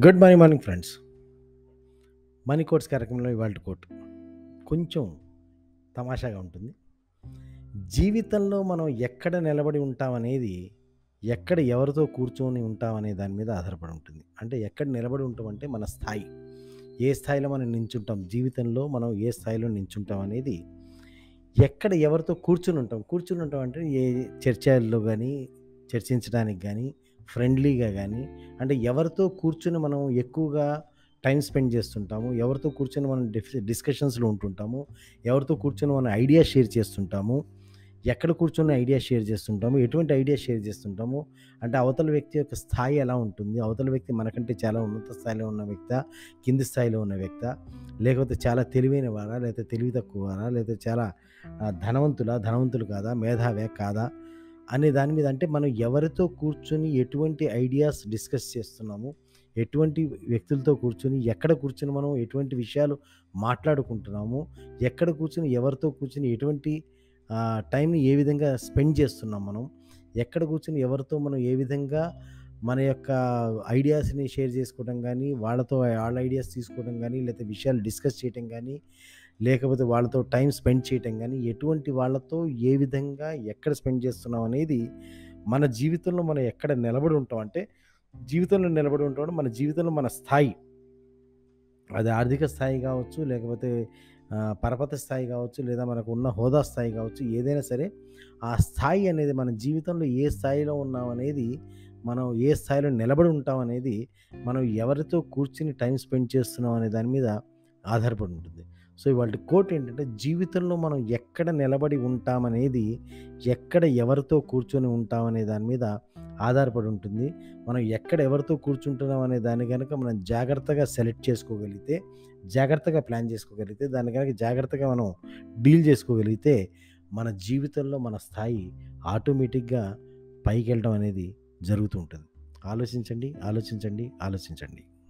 good morning morning friends money quotes కార్యక్రమంలో ఇవాళ coat కొంచెం తమాషాగా ఉంటుంది జీవితంలో మనం ఎక్కడ నిలబడి ఉంటామనేది ఎక్కడ ఎవరితో కూర్చొని ఉంటామనే దాని మీద ఆధారపడి ఉంటుంది అంటే ఎక్కడ నిలబడి ఉంటామంటే మన స్థాయి ఏ స్థాయిలో మనం నించుంటాం జీవితంలో మనం ఏ స్థాయిలో నించుంటాం అనేది ఎక్కడ ఎవరితో కూర్చుని ఉంటాం కూర్చుని ఉంటాం అంటే ఏ చర్చల్లో కానీ చర్చించడానికి కానీ ఫ్రెండ్లీగా కానీ అంటే ఎవరితో కూర్చుని మనం ఎక్కువగా టైం స్పెండ్ చేస్తుంటాము ఎవరితో కూర్చొని మనం డిఫ్ డిస్కషన్స్లో ఉంటుంటాము ఎవరితో కూర్చొని మనం ఐడియా షేర్ చేస్తుంటాము ఎక్కడ కూర్చొని ఐడియా షేర్ చేస్తుంటాము ఎటువంటి ఐడియా షేర్ చేస్తుంటాము అంటే అవతల వ్యక్తి యొక్క స్థాయి ఎలా ఉంటుంది అవతల వ్యక్తి మనకంటే చాలా ఉన్నత స్థాయిలో ఉన్న వ్యక్త కింది స్థాయిలో ఉన్న వ్యక్త లేకపోతే చాలా తెలివైన వారా లేకపోతే తెలివి తక్కువ వారా లేకపోతే చాలా ఆ, ధనవంతులా ధనవంతులు కాదా మేధావే కాదా అనే దాని మీద అంటే మనం ఎవరితో కూర్చొని ఎటువంటి ఐడియాస్ డిస్కస్ చేస్తున్నాము ఎటువంటి వ్యక్తులతో కూర్చొని ఎక్కడ కూర్చొని మనం ఎటువంటి విషయాలు మాట్లాడుకుంటున్నాము ఎక్కడ కూర్చొని ఎవరితో కూర్చొని ఎటువంటి ఆ, టైంని ఏ విధంగా స్పెండ్ చేస్తున్నాం మనం ఎక్కడ కూర్చొని ఎవరితో మనం ఏ విధంగా మన యొక్క ఐడియాస్ని షేర్ చేసుకోవడం కానీ వాళ్ళతో వాళ్ళ ఐడియాస్ తీసుకోవడం కానీ లేకపోతే విషయాలు డిస్కస్ చేయడం కానీ లేకపోతే వాళ్ళతో టైం స్పెండ్ చేయటం కానీ ఎటువంటి వాళ్ళతో ఏ విధంగా ఎక్కడ స్పెండ్ చేస్తున్నాం అనేది మన జీవితంలో మనం ఎక్కడ నిలబడి ఉంటాం అంటే జీవితంలో నిలబడి ఉంటాం మన జీవితంలో మన స్థాయి అది ఆర్థిక స్థాయి కావచ్చు లేకపోతే ఆ, పరపతి స్థాయి కావచ్చు లేదా మనకు ఉన్న హోదా స్థాయి కావచ్చు ఏదైనా సరే ఆ స్థాయి అనేది మన జీవితంలో ఏ స్థాయిలో ఉన్నాం అనేది మనం ఏ స్థాయిలో నిలబడి ఉంటాం అనేది మనం ఎవరితో కూర్చుని టైం స్పెండ్ చేస్తున్నాం అనే దాని మీద ఆధారపడి ఉంటుంది సో ఇవాళ కోట్ ఏంటంటే జీవితంలో మనం ఎక్కడ నిలబడి ఉంటామనేది ఎక్కడ ఎవరితో కూర్చొని ఉంటామనే దాని మీద ఆధారపడి ఉంటుంది మనం ఎక్కడ ఎవరితో కూర్చుంటున్నాం అనే దాన్ని కనుక మనం జాగ్రత్తగా సెలెక్ట్ చేసుకోగలిగితే జాగ్రత్తగా ప్లాన్ చేసుకోగలిగితే దాన్ని కనుక జాగ్రత్తగా మనం డీల్ చేసుకోగలిగితే మన జీవితంలో మన స్థాయి ఆటోమేటిక్గా పైకి వెళ్ళడం అనేది జరుగుతూ ఉంటుంది ఆలోచించండి ఆలోచించండి ఆలోచించండి